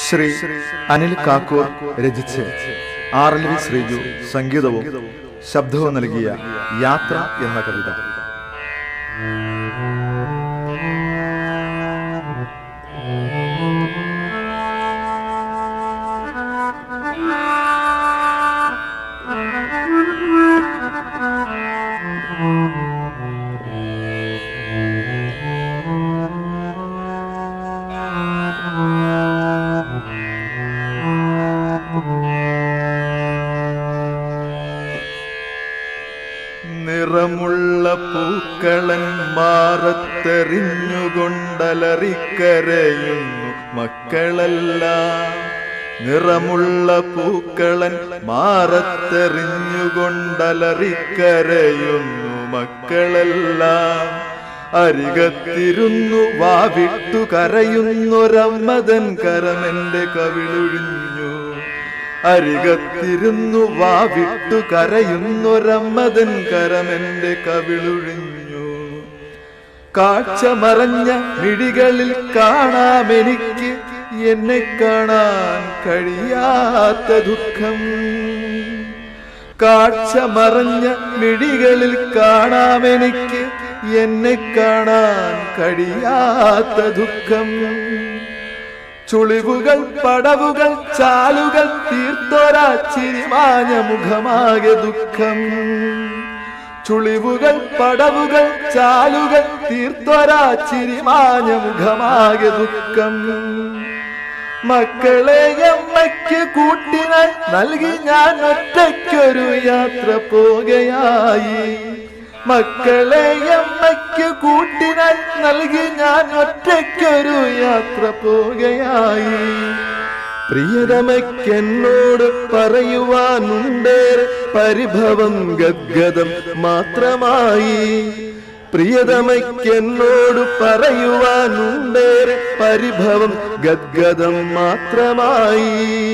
ശ്രീ അനിൽ കാക്കൂർ രചിച്ച് R L V Sreeju സംഗീതവും ശബ്ദവും നൽകിയ യാത്ര എന്ന കവിത നിറമുള്ള പൂക്കളൻ മാറത്തെറിഞ്ഞുകൊണ്ടലറിക്കരയുന്നു മക്കളെല്ലാം നിറമുള്ള പൂക്കളൻ മാറത്തെറിഞ്ഞുകൊണ്ടലറിക്കരയുന്നു മക്കളെല്ലാം അരികത്തിരുന്നു വാവിട്ടു കരയുന്നൊരമ്മതൻ കരമെന്റെ കവിളൊഴിഞ്ഞു അരികത്തിരുന്നു വാവിട്ടു കരയുന്നൊരമ്മതൻ കരമെന്റെ കവിളൊഴിഞ്ഞു കാഴ്ച മറഞ്ഞ മിഴികളിൽ കാണാമെനിക്ക് എന്നെ കാണാൻ കഴിയാത്ത ദുഃഖം കാഴ്ച മറഞ്ഞ മിഴികളിൽ കാണാമെനിക്ക് എന്നെ കാണാൻ കഴിയാത്ത ദുഃഖം ചുളിവുകൾ പടവുകൾ ചാലുകൾ തീർത്തൊരാ ചിരിമാഞ്ഞ മുഖമാകെ ദുഃഖം ചുളിവുകൾ പടവുകൾ ചാലുകൾ തീർത്തൊരാ ചിരിമാഞ്ഞ മുഖമാകെ ദുഃഖം മക്കളെ അമ്മയ്ക്ക് കൂട്ടിനായി നൽകി ഞാൻ ഒറ്റയ്ക്കൊരു യാത്ര പോകയായി മക്കളെ അമ്മയ്ക്ക് കൂട്ടിനായി നൽകി ഞാൻ ഒറ്റയ്ക്കൊരു യാത്ര പോകയായി പ്രിയതമയ്ക്കെന്നോട് പറയുവാനുണ്ടേറെ പരിഭവം ഗദ്ഗതം മാത്രമായി പ്രിയതമയ്ക്കെന്നോട് പറയുവാനുണ്ടേറെ പരിഭവം ഗദ്ഗതം മാത്രമായി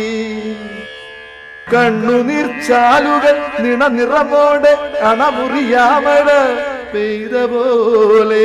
കണ്ണുനീർ ചാലുകൾ നിണനിറമോടെ അണമുറിയാമഴ പെയ്ത പോലെ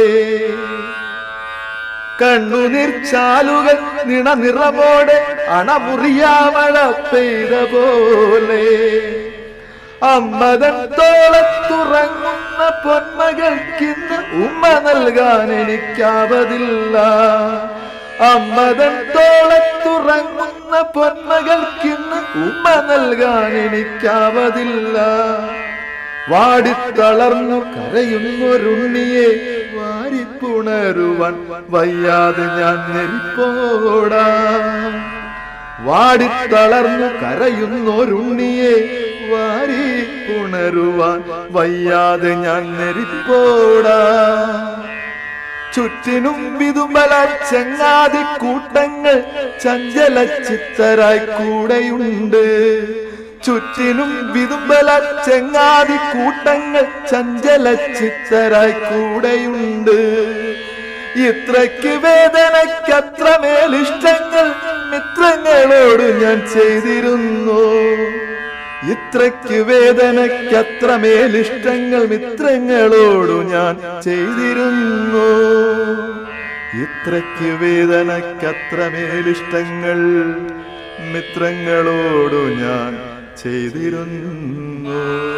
കണ്ണുനീർ ചാലുകൾ നിണനിറമോടെ അണമുറിയാമഴ പെയ്ത പോലെ അമ്മതൻ തോളത്തുറങ്ങുന്ന പൊന്മകൾക്കിന്ന് ഉമ്മ നൽകാൻ എനിക്കാവതില്ല അമ്മതൻ തോളത്തുറങ്ങുന്ന പൊന്മകൾക്കിന്ന് ഉമ്മ നൽകാൻ എനിക്കാവതില്ല വാടിത്തളർന്നു കരയുന്നൊരുണ്ണിയെ വാരിപ്പുണരുവാൻ വയ്യാതെ ഞാൻ നെരിപ്പോടാ വാടിത്തളർന്നു കരയുന്നൊരുണ്ണിയെ വാരി പുണരുവാൻ വയ്യാതെ ഞാൻ നെരിപ്പോടാ ചുറ്റിനും വിതുമ്പല ചങ്ങാതി കൂട്ടങ്ങൾ ചഞ്ചല ചിത്തരായി കൂടെയുണ്ട് ചുറ്റിനും വിതുമ്പല ചെങ്ങാതി കൂട്ടങ്ങൾ ചഞ്ചല ചിത്തരായി കൂടെയുണ്ട് ഇത്രയ്ക്ക് വേദനയ്ക്കത്രമേൽ ഇഷ്ടങ്ങൾ മിത്രങ്ങളോട് ഞാൻ ചെയ്തിരുന്നു ഇത്രയ്ക്ക് വേദനയ്ക്കത്രമേൽ ഇഷ്ടങ്ങൾ മിത്രങ്ങളോടു ഞാൻ ചെയ്തിരുന്നു ഇത്രയ്ക്ക് വേദനയ്ക്കത്രമേൽ ഇഷ്ടങ്ങൾ മിത്രങ്ങളോടു ഞാൻ ചെയ്തിരുന്നു